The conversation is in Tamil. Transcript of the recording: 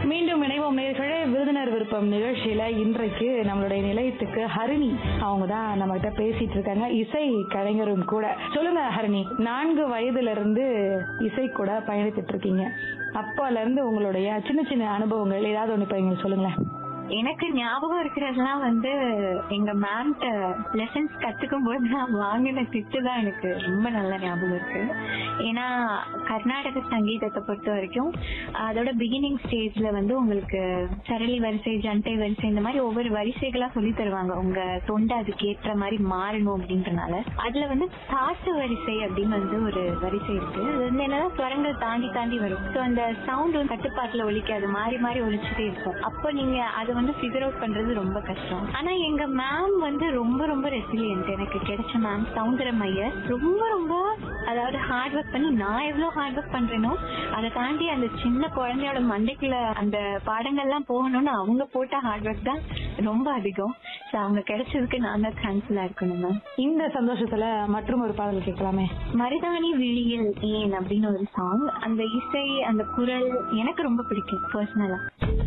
மீண்டும் இணைவோம் நேர்களே விருந்தினர் விருப்பம் நிகழ்ச்சியில இன்றைக்கு நம்மளுடைய நிலையத்துக்கு ஹரிணி அவங்க தான் நம்ம கிட்ட பேசிட்டு இருக்காங்க இசை கலைஞரும் கூட சொல்லுங்க ஹரிணி நான்கு வயதுல இருந்து இசை கூட பயணித்துட்டு இருக்கீங்க அப்பால இருந்து உங்களுடைய சின்ன சின்ன அனுபவங்கள் ஏதாவது ஒண்ணு இப்ப எங்களுக்கு சொல்லுங்களேன் எனக்கு ஞாபகம் இருக்கிறதெல்லாம் வந்து எங்க மேம்கிட்ட லெசன்ஸ் கத்துக்கும் போது நான் வாங்கின திட்டு தான் எனக்கு ரொம்ப நல்ல ஞாபகம் இருக்கு ஏன்னா கர்நாடக சங்கீதத்தை பொறுத்த வரைக்கும் அதோட பிகினிங் ஸ்டேஜ்ல வந்து உங்களுக்கு சரளி வரிசை ஜண்டை வரிசை இந்த மாதிரி ஒவ்வொரு வரிசைகளா சொல்லி தருவாங்க உங்க தொண்டை அதுக்கு ஏற்ற மாதிரி மாறணும் அப்படின்றனால அதுல வந்து சாட்டு வரிசை அப்படின்னு வந்து ஒரு வரிசை இருக்கு அது வந்து என்னன்னா ஸ்வரங்கள் தாண்டி தாண்டி வரும் ஸோ அந்த சவுண்ட் வந்து கட்டுப்பாட்டுல ஒலிக்காது மாறி மாறி ஒலிச்சுட்டே இருக்கும் அப்போ நீங்க அதை வந்து ஃபிகர் அவுட் பண்றது ரொம்ப கஷ்டம் ஆனா எங்க மேம் வந்து ரொம்ப ரொம்ப ரெசிலியன்ட் எனக்கு கிடைச்ச மேம் சவுந்தரம் ஐயர் ரொம்ப ரொம்ப அதாவது ஹார்ட் ஒர்க் பண்ணி நான் எவ்வளவு ஹார்ட் ஒர்க் பண்றேனோ அதை தாண்டி அந்த சின்ன குழந்தையோட மண்டைக்குள்ள அந்த பாடங்கள்லாம் போகணும்னு அவங்க போட்ட ஹார்ட் ஒர்க் தான் ரொம்ப அதிகம் ஸோ அவங்க கிடைச்சதுக்கு நான் தான் தேங்க்ஃபுல்லா இருக்கணும் மேம் இந்த சந்தோஷத்துல மற்றும் ஒரு பாடல் கேட்கலாமே மருதாணி விழியில் ஏன் அப்படின்னு ஒரு சாங் அந்த இசை அந்த குரல் எனக்கு ரொம்ப பிடிக்கும் பர்சனலா